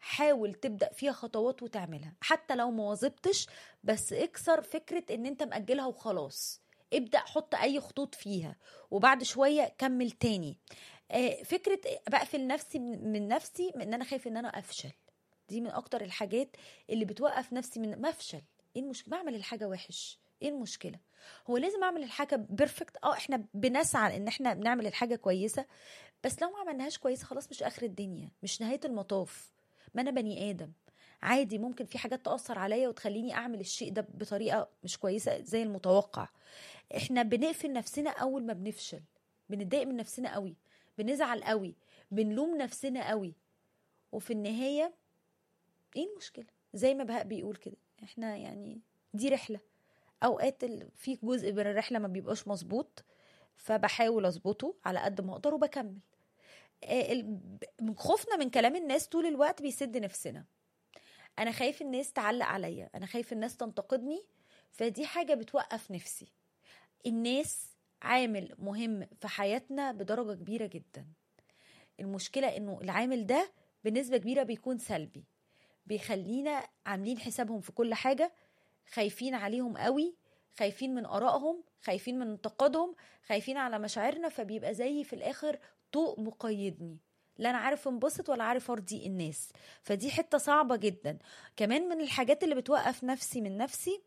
حاول تبدا فيها خطوات وتعملها حتى لو ما واظبتش بس اكسر فكره ان انت مأجلها وخلاص ابدا حط اي خطوط فيها وبعد شويه كمل تاني آه، فكره بقفل نفسي من من نفسي ان انا خايف ان انا افشل دي من اكتر الحاجات اللي بتوقف نفسي من ما افشل ايه المشكله بعمل الحاجه وحش ايه المشكله هو لازم اعمل الحاجه بيرفكت اه احنا بنسعى ان احنا بنعمل الحاجه كويسه بس لو ما عملناهاش كويسه خلاص مش اخر الدنيا مش نهايه المطاف ما انا بني ادم عادي ممكن في حاجات تاثر عليا وتخليني اعمل الشيء ده بطريقه مش كويسه زي المتوقع احنا بنقفل نفسنا اول ما بنفشل بنتضايق من نفسنا قوي بنزعل قوي بنلوم نفسنا قوي وفي النهايه ايه المشكله زي ما بهاء بيقول كده احنا يعني دي رحله اوقات ال- في جزء من الرحله ما بيبقاش مظبوط فبحاول اظبطه على قد ما اقدر وبكمل آه، ال- ب- خوفنا من كلام الناس طول الوقت بيسد نفسنا انا خايف الناس تعلق عليا انا خايف الناس تنتقدني فدي حاجه بتوقف نفسي الناس عامل مهم في حياتنا بدرجه كبيره جدا المشكله انه العامل ده بنسبه كبيره بيكون سلبي بيخلينا عاملين حسابهم في كل حاجه خايفين عليهم قوي خايفين من ارائهم خايفين من انتقادهم خايفين على مشاعرنا فبيبقى زي في الاخر طوق مقيدني لا انا عارف انبسط ولا عارف ارضي الناس فدي حته صعبه جدا كمان من الحاجات اللي بتوقف نفسي من نفسي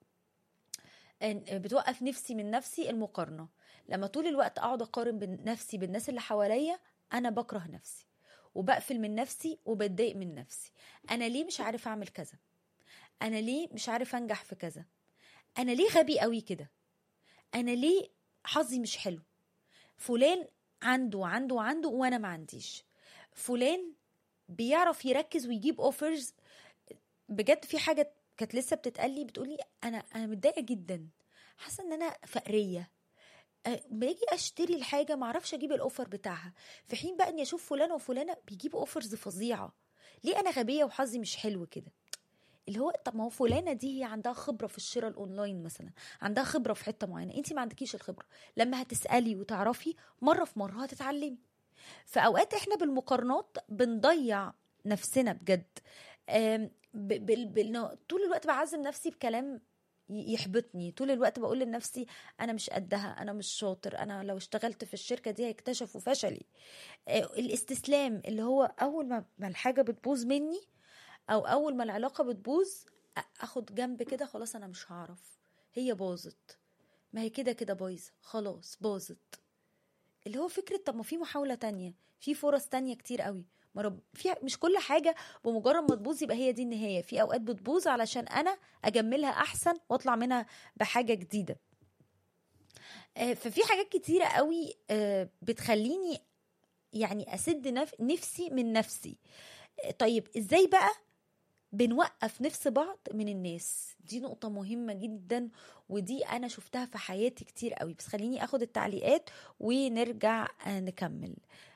إن- بتوقف نفسي من نفسي المقارنه لما طول الوقت اقعد اقارن بين نفسي بالناس اللي حواليا انا بكره نفسي وبقفل من نفسي وبتضايق من نفسي انا ليه مش عارف اعمل كذا انا ليه مش عارف انجح في كذا انا ليه غبي قوي كده انا ليه حظي مش حلو فلان عنده عنده عنده وانا ما عنديش فلان بيعرف يركز ويجيب اوفرز بجد في حاجه كانت لسه بتتقلي بتقولي انا انا متضايقه جدا حاسه ان انا فقريه أه، باجي اشتري الحاجه ما اعرفش اجيب الاوفر بتاعها في حين بقى اني اشوف فلان وفلانه بيجيبوا اوفرز فظيعه ليه انا غبيه وحظي مش حلو كده اللي هو طب ما هو فلانه دي هي عندها خبره في الشراء الاونلاين مثلا عندها خبره في حته معينه انت ما عندكيش الخبره لما هتسالي وتعرفي مره في مره هتتعلمي فاوقات احنا بالمقارنات بنضيع نفسنا بجد آم، ب- بال- بال- طول الوقت بعزم نفسي بكلام ي- يحبطني طول الوقت بقول لنفسي انا مش قدها انا مش شاطر انا لو اشتغلت في الشركه دي هيكتشفوا فشلي آه، الاستسلام اللي هو اول ما ما الحاجه بتبوظ مني او اول ما العلاقه بتبوظ أ- اخد جنب كده خلاص انا مش هعرف هي باظت ما هي كده كده بايظه خلاص باظت اللي هو فكره طب ما في محاوله تانية في فرص تانية كتير قوي ما رب... في مش كل حاجه بمجرد ما تبوظ يبقى هي دي النهايه في اوقات بتبوظ علشان انا اجملها احسن واطلع منها بحاجه جديده آه، ففي حاجات كتيره قوي آه، بتخليني يعني اسد نف... نفسي من نفسي آه، طيب ازاي بقى بنوقف نفس بعض من الناس دي نقطة مهمة جدا ودي أنا شفتها في حياتي كتير قوي بس خليني أخد التعليقات ونرجع آه، نكمل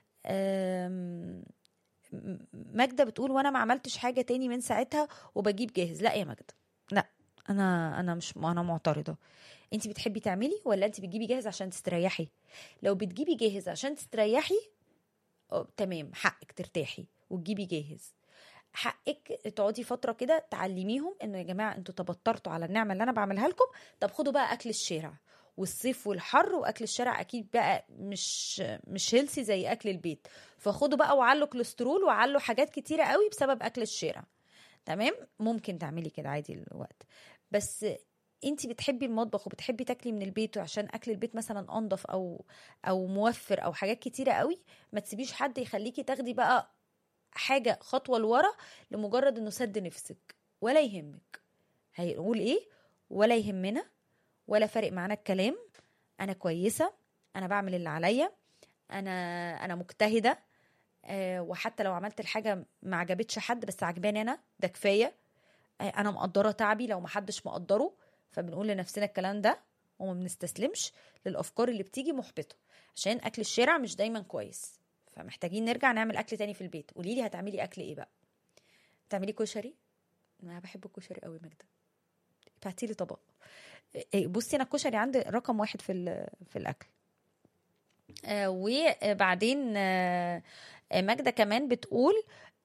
آم، م- ماجدة بتقول وأنا ما عملتش حاجة تاني من ساعتها وبجيب جاهز لا يا ماجدة لا أنا أنا مش أنا معترضة أنت بتحبي تعملي ولا أنت بتجيبي جاهز عشان تستريحي لو بتجيبي جاهز عشان تستريحي أه، تمام حقك ترتاحي وتجيبي جاهز حقك تقعدي فتره كده تعلميهم انه يا جماعه انتوا تبطرتوا على النعمه اللي انا بعملها لكم طب خدوا بقى اكل الشارع والصيف والحر واكل الشارع اكيد بقى مش مش هيلسي زي اكل البيت فخدوا بقى وعلوا كوليسترول وعلوا حاجات كتيره قوي بسبب اكل الشارع تمام ممكن تعملي كده عادي الوقت بس انت بتحبي المطبخ وبتحبي تاكلي من البيت وعشان اكل البيت مثلا انضف او او موفر او حاجات كتيره قوي ما تسيبيش حد يخليكي تاخدي بقى حاجه خطوه لورا لمجرد انه سد نفسك ولا يهمك هيقول ايه ولا يهمنا ولا فارق معانا الكلام انا كويسه انا بعمل اللي عليا انا انا مجتهده آه، وحتى لو عملت الحاجه ما عجبتش حد بس عجباني انا ده كفايه آه، انا مقدره تعبي لو محدش مقدره فبنقول لنفسنا الكلام ده وما بنستسلمش للافكار اللي بتيجي محبطه عشان اكل الشارع مش دايما كويس فمحتاجين نرجع نعمل اكل تاني في البيت قولي لي هتعملي اكل ايه بقى تعملي كشري انا بحب الكشري قوي ماجده ابعتي لي طبق إيه، بصي انا الكشري عندي رقم واحد في ال- في الاكل آه، وبعدين آه، آه، ماجده كمان بتقول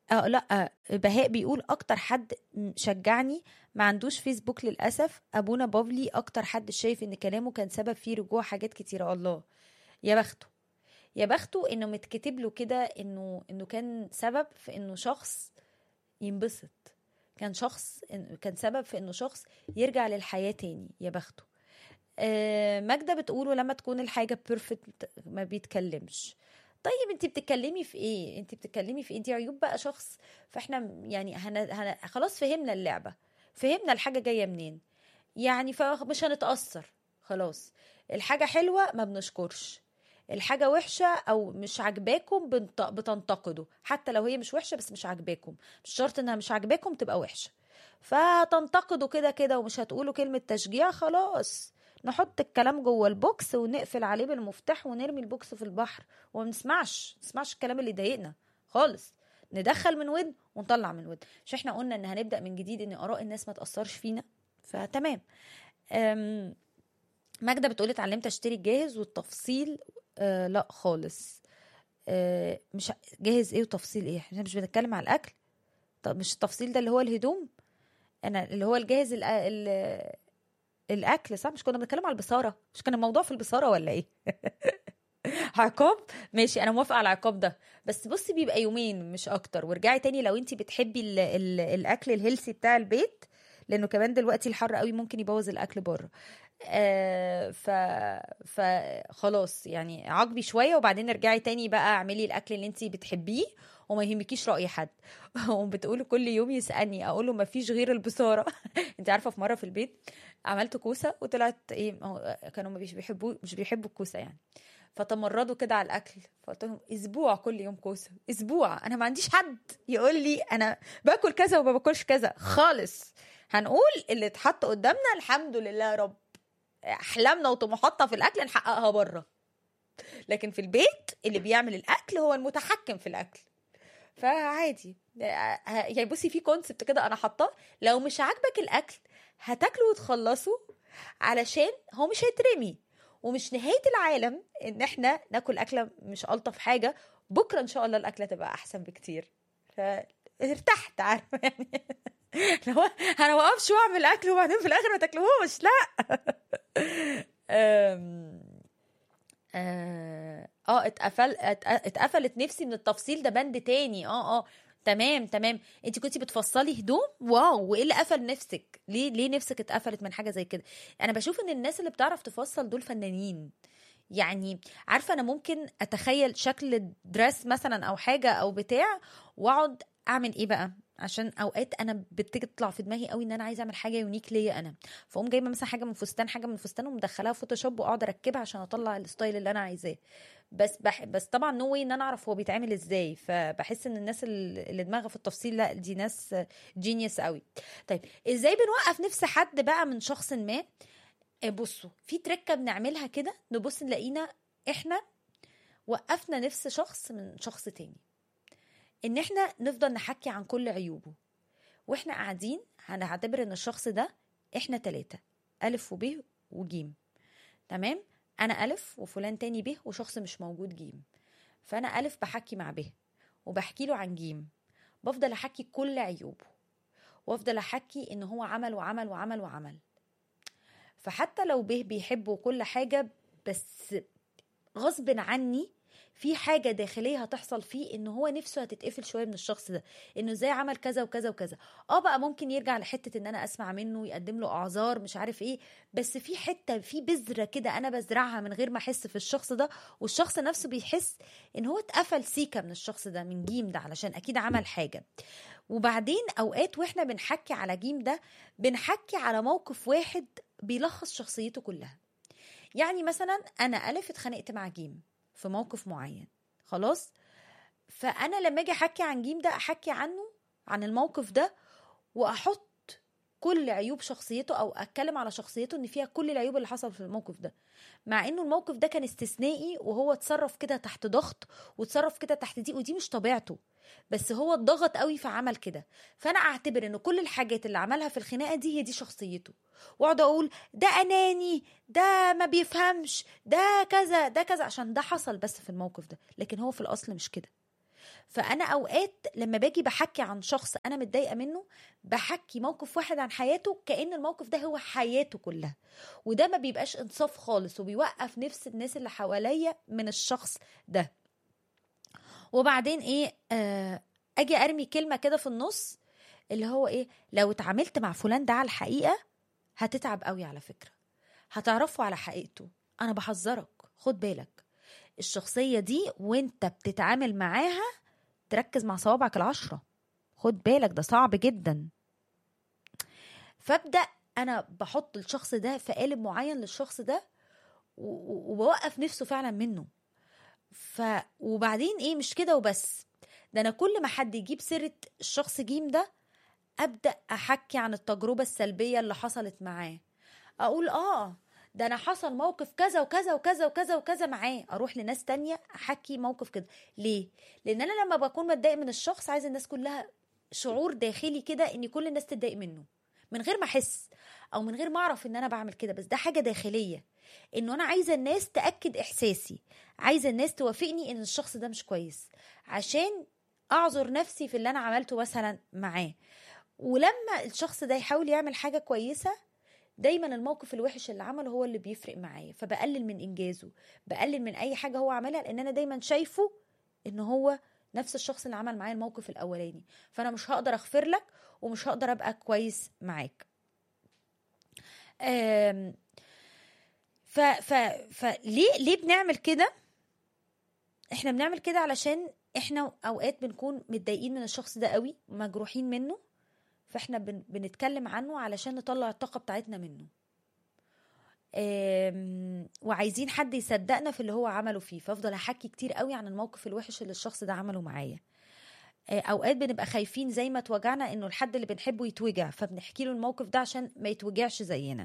اه لا بهاء بيقول اكتر حد شجعني ما عندوش فيسبوك للاسف ابونا بافلي اكتر حد شايف ان كلامه كان سبب في رجوع حاجات كتيره الله يا بخته يا بخته انه متكتب له كده انه انه كان سبب في انه شخص ينبسط كان شخص كان سبب في انه شخص يرجع للحياه تاني يا بخته آه ماجده بتقول لما تكون الحاجه بيرفكت ما بيتكلمش طيب انت بتتكلمي في ايه انت بتتكلمي في ايه دي عيوب بقى شخص فاحنا يعني هن... هن... خلاص فهمنا اللعبه فهمنا الحاجه جايه منين يعني فمش هنتاثر خلاص الحاجه حلوه ما بنشكرش الحاجه وحشه او مش عاجباكم بنت... بتنتقدوا حتى لو هي مش وحشه بس مش عاجباكم مش شرط انها مش عاجباكم تبقى وحشه فتنتقدوا كده كده ومش هتقولوا كلمه تشجيع خلاص نحط الكلام جوه البوكس ونقفل عليه بالمفتاح ونرمي البوكس في البحر وما نسمعش نسمعش الكلام اللي يضايقنا خالص ندخل من ودن ونطلع من ودن مش احنا قلنا ان هنبدا من جديد ان اراء الناس ما تاثرش فينا فتمام ماجده بتقولي اتعلمت اشتري الجاهز والتفصيل آه لا خالص آه مش جاهز ايه وتفصيل ايه احنا مش بنتكلم على الاكل طب مش التفصيل ده اللي هو الهدوم انا اللي هو الجاهز ال ال الاكل صح مش كنا بنتكلم على البصاره مش كان الموضوع في البصاره ولا ايه عقاب ماشي انا موافقه على العقاب ده بس بصي بيبقى يومين مش اكتر وارجعي تاني لو انت بتحبي ال ال الاكل الهيلثي بتاع البيت لانه كمان دلوقتي الحر قوي ممكن يبوظ الاكل بره آه ف فخلاص يعني عاقبي شويه وبعدين ارجعي تاني بقى اعملي الاكل اللي انت بتحبيه وما يهمكيش راي حد وبتقولي كل يوم يسالني اقول له ما فيش غير البصاره انت عارفه في مره في البيت عملت كوسه وطلعت ايه كانوا مش بيحبوا مش بيحبوا الكوسه يعني فتمردوا كده على الاكل فقلت لهم اسبوع كل يوم كوسه اسبوع انا ما عنديش حد يقول لي انا باكل كذا وما باكلش كذا خالص هنقول اللي اتحط قدامنا الحمد لله يا رب احلامنا وطموحاتنا في الاكل نحققها بره لكن في البيت اللي بيعمل الاكل هو المتحكم في الاكل فعادي يعني بصي في كونسبت كده انا حاطاه لو مش عاجبك الاكل هتاكله وتخلصه علشان هو مش هيترمي ومش نهايه العالم ان احنا ناكل اكله مش الطف حاجه بكره ان شاء الله الاكله تبقى احسن بكتير فارتحت عارفه يعني لو انا وقفش واعمل اكل وبعدين في الاخر ما تاكلوهوش لا اه اتقفل اتقفلت نفسي من التفصيل ده بند تاني اه اه تمام تمام انت كنتي بتفصلي هدوم واو وايه اللي قفل نفسك ليه ليه نفسك اتقفلت من حاجه زي كده انا بشوف ان الناس اللي بتعرف تفصل دول فنانين يعني عارفه انا ممكن اتخيل شكل دريس مثلا او حاجه او بتاع واقعد اعمل ايه بقى عشان اوقات انا بتيجي تطلع في دماغي قوي ان انا عايزه اعمل حاجه يونيك ليا انا فاقوم جايبه مثلا حاجه من فستان حاجه من فستان ومدخلاها فوتوشوب واقعد اركبها عشان اطلع الستايل اللي انا عايزاه بس بح... بس طبعا نو واي ان انا اعرف هو بيتعمل ازاي فبحس ان الناس اللي دماغها في التفصيل لا دي ناس جينيوس قوي طيب ازاي بنوقف نفس حد بقى من شخص ما بصوا في تركه بنعملها كده نبص نلاقينا احنا وقفنا نفس شخص من شخص تاني ان احنا نفضل نحكي عن كل عيوبه واحنا قاعدين هنعتبر ان الشخص ده احنا تلاتة الف وب وجيم تمام انا الف وفلان تاني ب وشخص مش موجود جيم فانا الف بحكي مع ب وبحكي له عن جيم بفضل احكي كل عيوبه وافضل احكي ان هو عمل وعمل وعمل وعمل فحتى لو به بيحبه كل حاجه بس غصب عني في حاجة داخلية هتحصل فيه ان هو نفسه هتتقفل شوية من الشخص ده انه ازاي عمل كذا وكذا وكذا اه بقى ممكن يرجع لحتة ان انا اسمع منه يقدم له اعذار مش عارف ايه بس في حتة في بذرة كده انا بزرعها من غير ما احس في الشخص ده والشخص نفسه بيحس ان هو اتقفل سيكة من الشخص ده من جيم ده علشان اكيد عمل حاجة وبعدين اوقات واحنا بنحكي على جيم ده بنحكي على موقف واحد بيلخص شخصيته كلها يعني مثلا انا الف اتخانقت مع جيم في موقف معين خلاص فانا لما اجي احكي عن جيم ده احكي عنه عن الموقف ده واحط كل عيوب شخصيته او اتكلم على شخصيته ان فيها كل العيوب اللي حصل في الموقف ده مع انه الموقف ده كان استثنائي وهو اتصرف كده تحت ضغط وتصرف كده تحت دي ودي مش طبيعته بس هو اتضغط قوي فعمل كده فانا اعتبر ان كل الحاجات اللي عملها في الخناقه دي هي دي شخصيته واقعد اقول ده اناني ده ما بيفهمش ده كذا ده كذا عشان ده حصل بس في الموقف ده لكن هو في الاصل مش كده فانا اوقات لما باجي بحكي عن شخص انا متضايقه منه بحكي موقف واحد عن حياته كأن الموقف ده هو حياته كلها وده ما بيبقاش انصاف خالص وبيوقف نفس الناس اللي حواليا من الشخص ده وبعدين ايه آه اجي ارمي كلمه كده في النص اللي هو ايه لو اتعاملت مع فلان ده على الحقيقه هتتعب قوي على فكره هتعرفه على حقيقته انا بحذرك خد بالك الشخصيه دي وانت بتتعامل معاها تركز مع صوابعك العشره خد بالك ده صعب جدا فابدا انا بحط الشخص ده في قالب معين للشخص ده وبوقف نفسه فعلا منه ف وبعدين ايه مش كده وبس ده انا كل ما حد يجيب سيره الشخص جيم ده ابدا احكي عن التجربه السلبيه اللي حصلت معاه اقول اه ده انا حصل موقف كذا وكذا وكذا وكذا وكذا معاه اروح لناس تانية احكي موقف كده ليه لان انا لما بكون متضايق من الشخص عايز الناس كلها شعور داخلي كده ان كل الناس تتضايق منه من غير ما احس او من غير ما اعرف ان انا بعمل كده بس ده حاجه داخليه انه انا عايزه الناس تاكد احساسي عايزه الناس توافقني ان الشخص ده مش كويس عشان اعذر نفسي في اللي انا عملته مثلا معاه ولما الشخص ده يحاول يعمل حاجه كويسه دايما الموقف الوحش اللي عمله هو اللي بيفرق معايا فبقلل من انجازه بقلل من اي حاجه هو عملها لان انا دايما شايفه ان هو نفس الشخص اللي عمل معايا الموقف الاولاني فانا مش هقدر اغفر لك ومش هقدر ابقى كويس معاك ف ف فليه ليه بنعمل كده احنا بنعمل كده علشان احنا اوقات بنكون متضايقين من الشخص ده قوي مجروحين منه فاحنا بن بنتكلم عنه علشان نطلع الطاقه بتاعتنا منه وعايزين حد يصدقنا في اللي هو عمله فيه فافضل احكي كتير قوي عن الموقف الوحش اللي الشخص ده عمله معايا اوقات بنبقى خايفين زي ما اتوجعنا انه الحد اللي بنحبه يتوجع فبنحكي له الموقف ده عشان ما يتوجعش زينا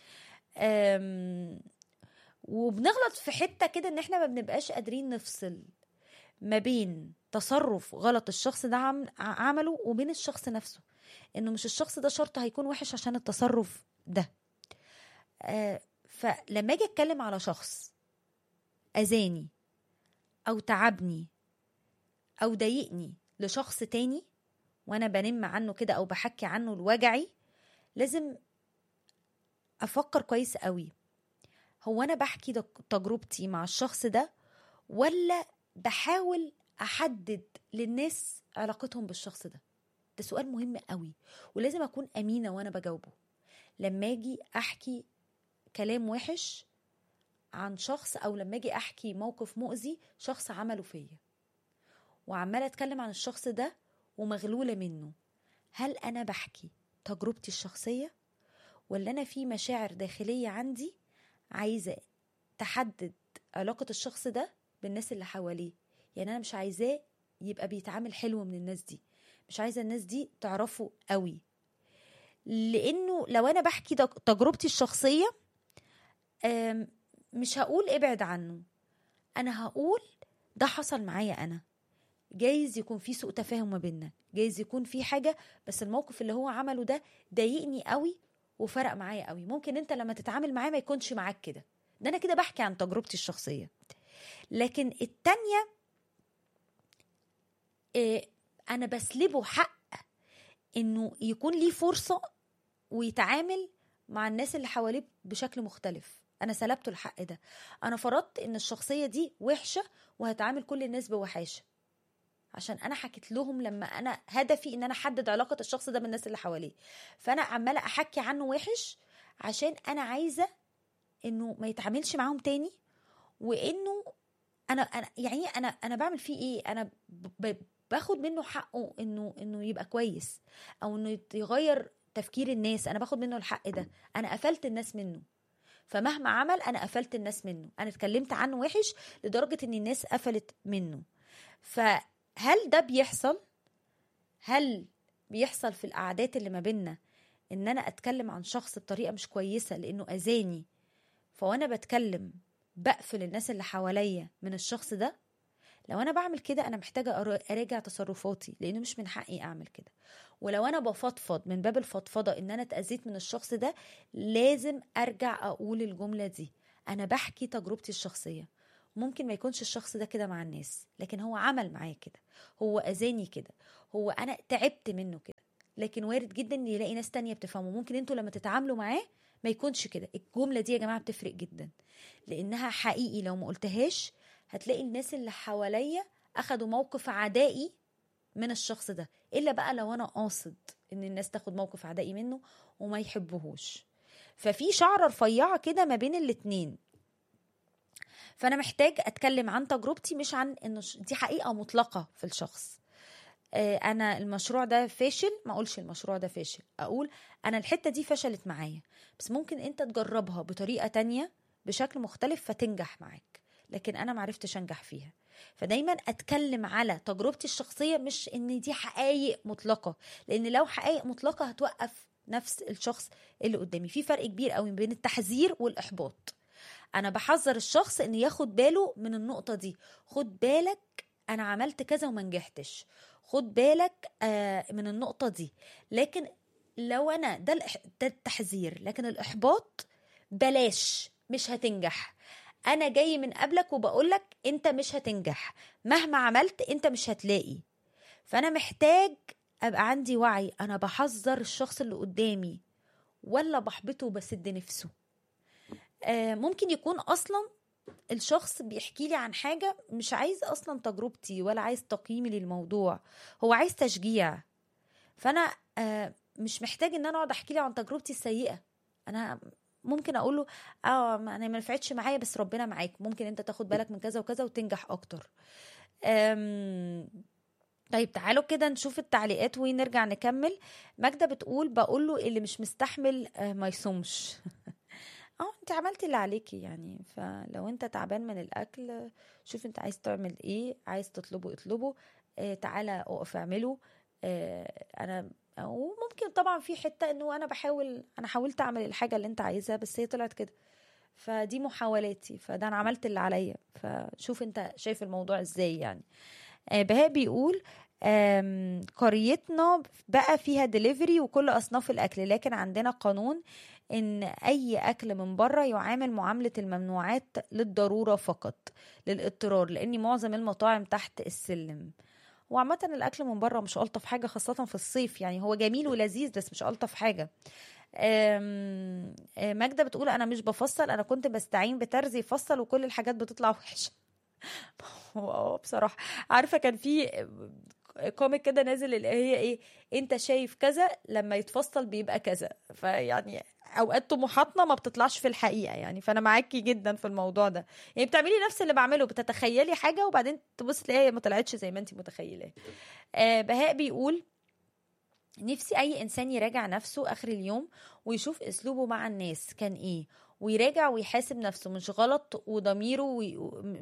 وبنغلط في حته كده ان احنا ما بنبقاش قادرين نفصل ما بين تصرف غلط الشخص ده عمله وبين الشخص نفسه انه مش الشخص ده شرط هيكون وحش عشان التصرف ده آه فلما اجي اتكلم على شخص اذاني او تعبني او ضايقني لشخص تاني وانا بنم عنه كده او بحكي عنه لوجعي لازم افكر كويس قوي هو انا بحكي تجربتي مع الشخص ده ولا بحاول احدد للناس علاقتهم بالشخص ده ده سؤال مهم قوي ولازم اكون امينه وانا بجاوبه لما اجي احكي كلام وحش عن شخص او لما اجي احكي موقف مؤذي شخص عمله فيا وعماله اتكلم عن الشخص ده ومغلوله منه هل انا بحكي تجربتي الشخصيه ولا انا في مشاعر داخليه عندي عايزه تحدد علاقه الشخص ده بالناس اللي حواليه يعني انا مش عايزاه يبقى بيتعامل حلو من الناس دي مش عايزه الناس دي تعرفه قوي لانه لو انا بحكي تجربتي الشخصيه مش هقول ابعد عنه انا هقول ده حصل معايا انا جايز يكون في سوء تفاهم ما بيننا جايز يكون في حاجه بس الموقف اللي هو عمله ده ضايقني قوي وفرق معايا قوي ممكن انت لما تتعامل معاه ما يكونش معاك كده ده انا كده بحكي عن تجربتي الشخصيه لكن التانية إيه انا بسلبه حق انه يكون ليه فرصه ويتعامل مع الناس اللي حواليه بشكل مختلف انا سلبته الحق ده انا فرضت ان الشخصيه دي وحشه وهتعامل كل الناس بوحاشه عشان انا حكيت لهم لما انا هدفي ان انا احدد علاقه الشخص ده بالناس اللي حواليه فانا عماله احكي عنه وحش عشان انا عايزه انه ما يتعاملش معاهم تاني وانه انا انا يعني انا انا بعمل فيه ايه انا ب باخد منه حقه انه انه يبقى كويس او انه يغير تفكير الناس انا باخد منه الحق ده انا قفلت الناس منه فمهما عمل انا قفلت الناس منه انا اتكلمت عنه وحش لدرجه ان الناس قفلت منه فهل ده بيحصل هل بيحصل في القعدات اللي ما بينا ان انا اتكلم عن شخص بطريقه مش كويسه لانه اذاني فوانا بتكلم بقفل الناس اللي حواليا من الشخص ده لو انا بعمل كده انا محتاجه اراجع تصرفاتي لانه مش من حقي اعمل كده ولو انا بفضفض من باب الفضفضه ان انا اتاذيت من الشخص ده لازم ارجع اقول الجمله دي انا بحكي تجربتي الشخصيه ممكن ما يكونش الشخص ده كده مع الناس لكن هو عمل معايا كده هو اذاني كده هو انا تعبت منه كده لكن وارد جدا ان يلاقي ناس تانية بتفهمه ممكن انتوا لما تتعاملوا معاه ما يكونش كده الجمله دي يا جماعه بتفرق جدا لانها حقيقي لو ما قلتهاش هتلاقي الناس اللي حواليا اخدوا موقف عدائي من الشخص ده الا بقى لو انا قاصد ان الناس تاخد موقف عدائي منه وما يحبوهوش ففي شعره رفيعه كده ما بين الاتنين فانا محتاج اتكلم عن تجربتي مش عن انه دي حقيقه مطلقه في الشخص انا المشروع ده فاشل ما اقولش المشروع ده فاشل اقول انا الحته دي فشلت معايا بس ممكن انت تجربها بطريقه تانية بشكل مختلف فتنجح معاك لكن انا معرفتش انجح فيها فدايما اتكلم على تجربتي الشخصيه مش ان دي حقائق مطلقه لان لو حقائق مطلقه هتوقف نفس الشخص اللي قدامي في فرق كبير قوي بين التحذير والاحباط انا بحذر الشخص ان ياخد باله من النقطه دي خد بالك انا عملت كذا وما نجحتش خد بالك آه من النقطه دي لكن لو انا ده, ده التحذير لكن الاحباط بلاش مش هتنجح انا جاي من قبلك وبقولك انت مش هتنجح مهما عملت انت مش هتلاقي فانا محتاج ابقى عندي وعي انا بحذر الشخص اللي قدامي ولا بحبطه وبسد نفسه آه ممكن يكون اصلا الشخص بيحكي لي عن حاجة مش عايز أصلا تجربتي ولا عايز تقييمي للموضوع هو عايز تشجيع فأنا آه مش محتاج إن أنا أقعد أحكي لي عن تجربتي السيئة أنا ممكن أقول له اه أنا ما نفعتش معايا بس ربنا معاك ممكن أنت تاخد بالك من كذا وكذا وتنجح أكتر طيب تعالوا كده نشوف التعليقات ونرجع نكمل ماجدة بتقول بقول له اللي مش مستحمل آه ما يصومش اه انت عملتي اللي عليكي يعني فلو انت تعبان من الاكل شوف انت عايز تعمل ايه عايز تطلبه اطلبه اه تعالى اقف اعمله اه انا وممكن طبعا في حته انه انا بحاول انا حاولت اعمل الحاجه اللي انت عايزها بس هي طلعت كده فدي محاولاتي فده انا عملت اللي عليا فشوف انت شايف الموضوع ازاي يعني آه بهاء بيقول قريتنا بقى فيها دليفري وكل اصناف الاكل لكن عندنا قانون ان اي اكل من بره يعامل معامله الممنوعات للضروره فقط للاضطرار لان معظم المطاعم تحت السلم وعامة الأكل من بره مش ألطف حاجة خاصة في الصيف يعني هو جميل ولذيذ بس مش ألطف حاجة ماجدة بتقول أنا مش بفصل أنا كنت بستعين بترزي يفصل وكل الحاجات بتطلع وحشة هو بصراحة عارفة كان في كوميك كده نازل اللي هي ايه انت شايف كذا لما يتفصل بيبقى كذا فيعني اوقات طموحاتنا ما بتطلعش في الحقيقه يعني فانا معاكي جدا في الموضوع ده يعني بتعملي نفس اللي بعمله بتتخيلي حاجه وبعدين تبص تلاقيها ما طلعتش زي ما انت متخيلاه آه بهاء بيقول نفسي اي انسان يراجع نفسه اخر اليوم ويشوف اسلوبه مع الناس كان ايه ويراجع ويحاسب نفسه مش غلط وضميره وي...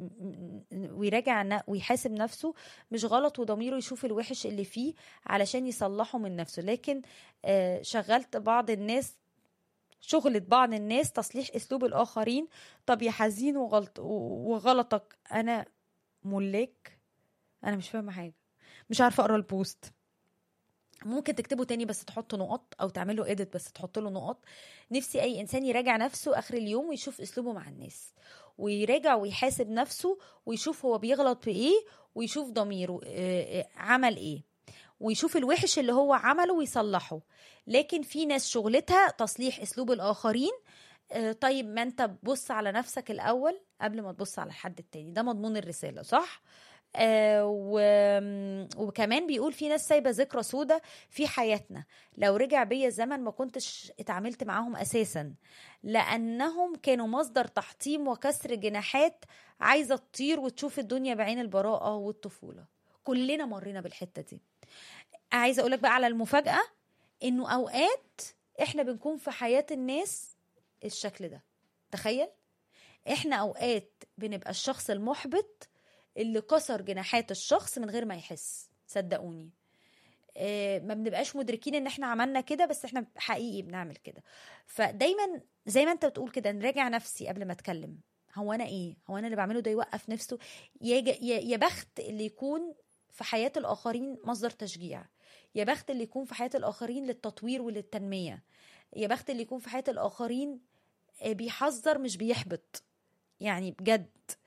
ويراجع ويحاسب نفسه مش غلط وضميره يشوف الوحش اللي فيه علشان يصلحه من نفسه لكن آه شغلت بعض الناس شغلة بعض الناس تصليح اسلوب الاخرين طب يا حزين وغلط وغلطك انا ملاك انا مش فاهمه حاجه مش عارفه اقرا البوست ممكن تكتبه تاني بس تحط نقط او تعمله اديت بس تحط له نقط نفسي اي انسان يراجع نفسه اخر اليوم ويشوف اسلوبه مع الناس ويراجع ويحاسب نفسه ويشوف هو بيغلط في ايه ويشوف ضميره عمل ايه ويشوف الوحش اللي هو عمله ويصلحه لكن في ناس شغلتها تصليح اسلوب الاخرين طيب ما انت بص على نفسك الاول قبل ما تبص على الحد التاني ده مضمون الرساله صح آه و... وكمان بيقول في ناس سايبه ذكرى سودة في حياتنا لو رجع بيا الزمن ما كنتش اتعاملت معاهم اساسا لانهم كانوا مصدر تحطيم وكسر جناحات عايزه تطير وتشوف الدنيا بعين البراءه والطفوله كلنا مرينا بالحته دي عايزه اقولك بقى على المفاجاه انه اوقات احنا بنكون في حياه الناس الشكل ده تخيل احنا اوقات بنبقى الشخص المحبط اللي كسر جناحات الشخص من غير ما يحس صدقوني آه ما بنبقاش مدركين ان احنا عملنا كده بس احنا حقيقي بنعمل كده فدايما زي ما انت بتقول كده نراجع نفسي قبل ما اتكلم هو انا ايه هو انا اللي بعمله ده يوقف نفسه يا, يا بخت اللي يكون في حياة الآخرين مصدر تشجيع يا بخت اللي يكون في حياة الآخرين للتطوير وللتنمية يا بخت اللي يكون في حياة الآخرين بيحذر مش بيحبط يعني بجد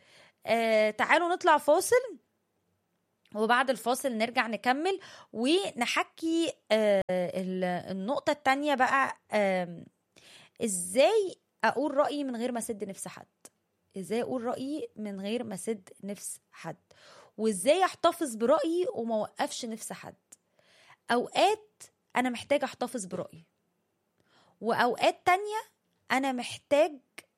آه تعالوا نطلع فاصل وبعد الفاصل نرجع نكمل ونحكي آه ال- النقطة التانية بقى آم، ازاي اقول رأيي من غير ما اسد نفس حد ازاي اقول رأيي من غير ما اسد نفس حد وازاي احتفظ برأيي وما اوقفش نفس حد اوقات انا محتاج احتفظ برأيي واوقات تانية انا محتاج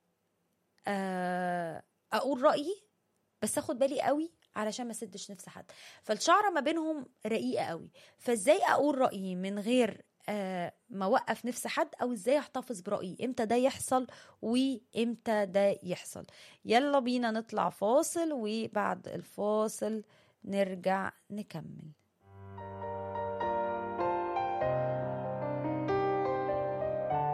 آه، اقول رأيي بس اخد بالي قوي علشان ما اسدش نفس حد فالشعره ما بينهم رقيقه قوي فازاي اقول رايي من غير آه، ما اوقف نفس حد او ازاي احتفظ برايي امتى ده يحصل وامتى ده يحصل يلا بينا نطلع فاصل وبعد الفاصل نرجع نكمل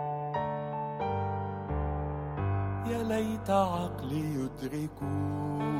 يا ليت عقلي يدرك